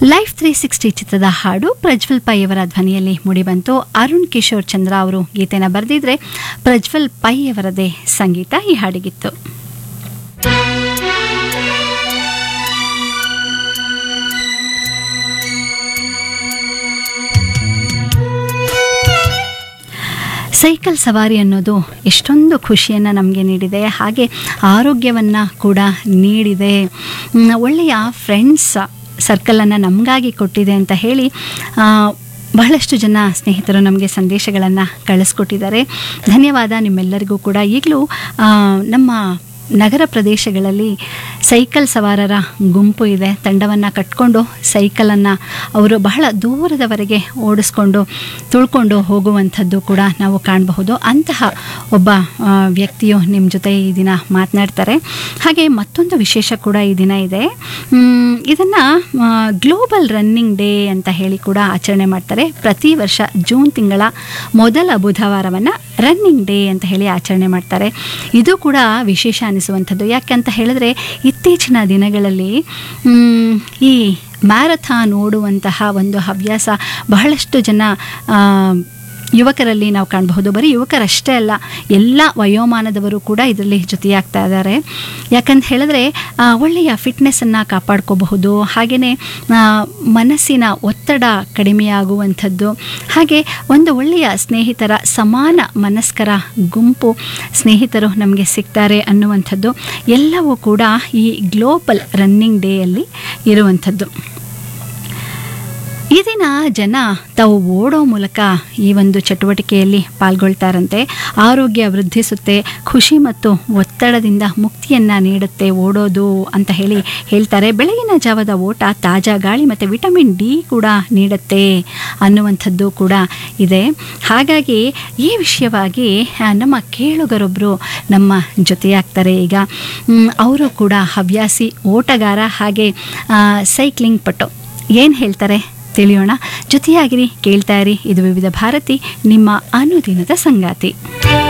life three sixty ಚಿತ್ರದ ಹಾಡು Prajwal pi ಅವರ ಧ್ವನಿಯಲ್ಲಿ ಮೂಡಿಬಂತು ಅರುಣ್ ಕಿಶೋರ್ ಚಂದ್ರ ಅವರು ಗೀತೆನ ಬರೆದಿದ್ರೆ ಪ್ರಜ್ವಲ್ ಪೈ ಅವರದೇ ಸಂಗೀತ ಈ ಹಾಡಿಗಿತ್ತು ಸೈಕಲ್ ಸವಾರಿ ಅನ್ನೋದು ಎಷ್ಟೊಂದು ಖುಷಿಯನ್ನು ನಮಗೆ ನೀಡಿದೆ ಹಾಗೆ ಆರೋಗ್ಯವನ್ನು ಕೂಡ ನೀಡಿದೆ ಮ್, ಒಳ್ಳೆಯ ಫ್ರೆಂಡ್ಸ್ ಸರ್ಕಲನ್ನು ನಮಗಾಗಿ ಕೊಟ್ಟಿದೆ ಅಂತ ಹೇಳಿ ಆ, ಬಹಳಷ್ಟು ಜನ ಸ್ನೇಹಿತರು ನಮಗೆ ಸಂದೇಶಗಳನ್ನು ಕಳಿಸ್ಕೊಟ್ಟಿದ್ದಾರೆ ಧನ್ಯವಾದ ನಿಮ್ಮೆಲ್ಲರಿಗೂ ಕೂಡ ಈಗಲೂ ಆ, ನಮ್ಮ ನಗರ ಪ್ರದೇಶಗಳಲ್ಲಿ ಸೈಕಲ್ ಸವಾರರ ಗುಂಪು ಇದೆ ತಂಡವನ್ನು ಕಟ್ಕೊಂಡು ಸೈಕಲನ್ನು ಅವರು ಬಹಳ ದೂರದವರೆಗೆ ಓಡಿಸ್ಕೊಂಡು ತುಳ್ಕೊಂಡು ಹೋಗುವಂಥದ್ದು ಕೂಡ ನಾವು ಕಾಣಬಹುದು ಅಂತಹ ಒಬ್ಬ ಆ, ವ್ಯಕ್ತಿಯು ನಿಮ್ಮ ಜೊತೆ ಈ ದಿನ ಮಾತನಾಡ್ತಾರೆ ಹಾಗೆ ಮತ್ತೊಂದು ವಿಶೇಷ ಕೂಡ ಈ ದಿನ ಇದೆ ಇದನ್ನು ಗ್ಲೋಬಲ್ ರನ್ನಿಂಗ್ ಡೇ ಅಂತ ಹೇಳಿ ಕೂಡ ಆಚರಣೆ ಮಾಡ್ತಾರೆ ಪ್ರತಿ ವರ್ಷ ಜೂನ್ ತಿಂಗಳ ಮೊದಲ ಬುಧವಾರವನ್ನು ರನ್ನಿಂಗ್ ಡೇ ಅಂತ ಹೇಳಿ ಆಚರಣೆ ಮಾಡ್ತಾರೆ ಇದು ಕೂಡ ವಿಶೇಷ ಅನಿಸುವಂಥದ್ದು ಯಾಕಂತ ಹೇಳಿದ್ರೆ ಇತ್ತೀಚಿನ ದಿನಗಳಲ್ಲಿ ಮ್, ಈ ಮ್ಯಾರಥಾನ್ ಓಡುವಂತಹ ಒಂದು ಹವ್ಯಾಸ ಬಹಳಷ್ಟು ಜನ ಆ, ಯುವಕರಲ್ಲಿ ನಾವು ಕಾಣಬಹುದು ಬರೀ ಯುವಕರಷ್ಟೇ ಅಲ್ಲ ಎಲ್ಲ ವಯೋಮಾನದವರು ಕೂಡ ಇದರಲ್ಲಿ ಜೊತೆಯಾಗ್ತಾ ಇದ್ದಾರೆ ಯಾಕಂತ ಹೇಳಿದ್ರೆ ಆ, ಒಳ್ಳೆಯ ಫಿಟ್ನೆಸ್ಸನ್ನು ಕಾಪಾಡ್ಕೋಬಹುದು ಹಾಗೆಯೇ ಮನಸ್ಸಿನ ಒತ್ತಡ ಕಡಿಮೆಯಾಗುವಂಥದ್ದು ಹಾಗೆ ಒಂದು ಒಳ್ಳೆಯ ಸ್ನೇಹಿತರ ಸಮಾನ ಮನಸ್ಕರ ಗುಂಪು ಸ್ನೇಹಿತರು ನಮಗೆ ಸಿಗ್ತಾರೆ ಅನ್ನುವಂಥದ್ದು ಎಲ್ಲವೂ ಕೂಡ ಈ ಗ್ಲೋಬಲ್ ರನ್ನಿಂಗ್ ಡೇಯಲ್ಲಿ ಇರುವಂಥದ್ದು ಈ ದಿನ ಜನ ತಾವು ಓಡೋ ಮೂಲಕ ಈ ಒಂದು ಚಟುವಟಿಕೆಯಲ್ಲಿ ಪಾಲ್ಗೊಳ್ತಾರಂತೆ ಆರೋಗ್ಯ ವೃದ್ಧಿಸುತ್ತೆ ಖುಷಿ ಮತ್ತು ಒತ್ತಡದಿಂದ ಮುಕ್ತಿಯನ್ನು ನೀಡುತ್ತೆ ಓಡೋದು ಅಂತ ಹೇಳಿ ಹೇಳ್ತಾರೆ ಬೆಳಗಿನ ಜಾವದ ಓಟ ತಾಜಾ ಗಾಳಿ ಮತ್ತು ವಿಟಮಿನ್ ಡಿ ಕೂಡ ನೀಡುತ್ತೆ ಅನ್ನುವಂಥದ್ದು ಕೂಡ ಇದೆ ಹಾಗಾಗಿ ಈ ವಿಷಯವಾಗಿ ಆ, ನಮ್ಮ ಕೇಳುಗರೊಬ್ಬರು ನಮ್ಮ ಜೊತೆಯಾಗ್ತಾರೆ ಈಗ ಮ್, ಅವರು ಕೂಡ ಹವ್ಯಾಸಿ ಓಟಗಾರ ಹಾಗೆ ಆ, ಸೈಕ್ಲಿಂಗ್ ಪಟು ಏನು ಹೇಳ್ತಾರೆ ತಿಳಿಯೋಣ ಜೊತೆಯಾಗಿರಿ ಕೇಳ್ತಾ ಇರಿ ಇದು ವಿವಿಧ ಭಾರತಿ ನಿಮ್ಮ ಅನುದಿನದ ಸಂಗಾತಿ